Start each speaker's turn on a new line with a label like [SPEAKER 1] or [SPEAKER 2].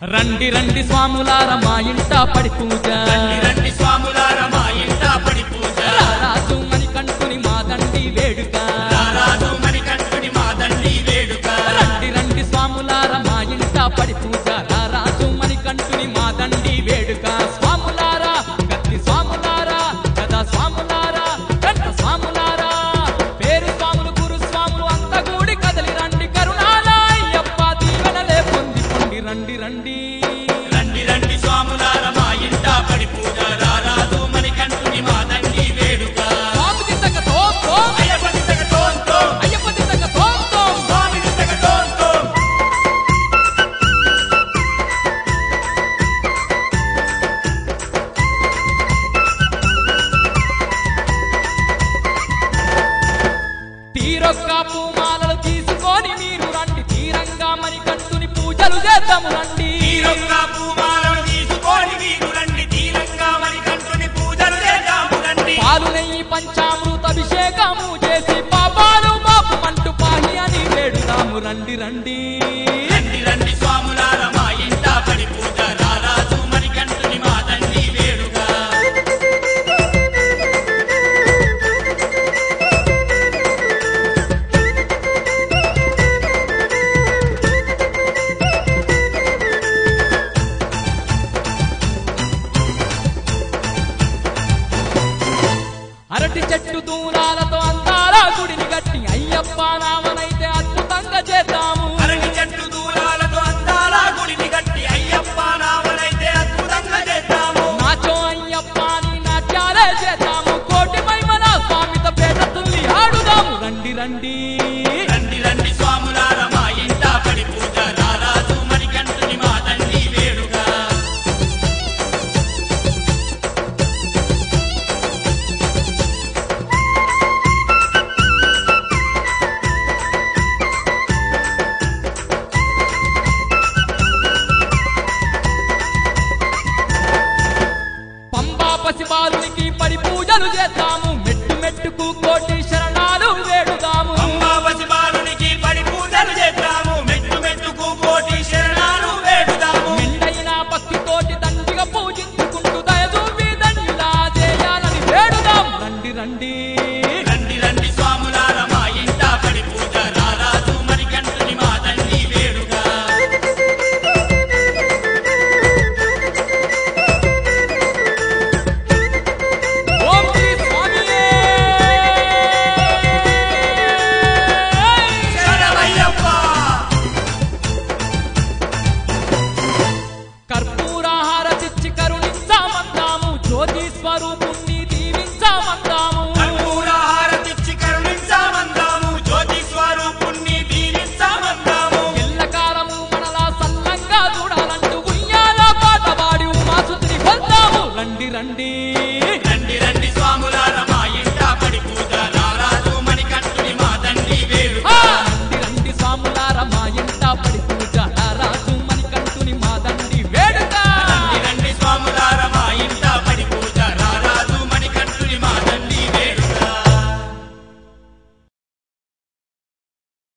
[SPEAKER 1] రండి రండి స్వాములార మా ఇంట పడి పూజ
[SPEAKER 2] రండి రండి స్వాములార మా ఇంట పడి పూజ
[SPEAKER 1] రారాజు మణికంఠుని మా దండి వేడుక
[SPEAKER 2] రారాజు మణికంఠుని మా దండి వేడుక
[SPEAKER 1] రండి రండి స్వాములార మా ఇంట పడి పూజ రారాజు మణికంఠుని మా దండి వేడుక స్వాములారా గట్టి స్వాములారా గదా స్వాములారా గంట స్వాములారా పేరు స్వాములు గురు స్వాములు అంత కూడి కదలి రండి కరుణాల అయ్యప్ప దీవెనలే పొంది పొండి రండి రండి
[SPEAKER 2] రండి రండి స్వాములార మా ఇంట పడి పూజ రారాజు మణికంఠుని మా దండి వేడుక
[SPEAKER 1] స్వామి దిద్దక తోం తోం,
[SPEAKER 2] అయ్యప్ప దిద్దక తోం తోం,
[SPEAKER 1] అయ్యప్ప దిద్దక తోం తోం.
[SPEAKER 2] స్వామి దిద్దక తోం తోం.
[SPEAKER 1] తీరొక్క పూమాలలు తీసుకొని మీరు రండి తీరంగా మణికంఠుని పూజలు చేద్దాము రండి
[SPEAKER 2] తీరొక్క పూమాలను తీసుకొని మీరు రండి తీరంగా మణికంఠుని పూజలు చేద్దాము రండి
[SPEAKER 1] పాలు నెయ్యి పంచామృత అభిషేకము చేసి పాపాలు మాపు మంటు పాహి అని వేడుదాము రండి రండి
[SPEAKER 2] రండి రండి స్వాములార మా ఇంట పడి పూజ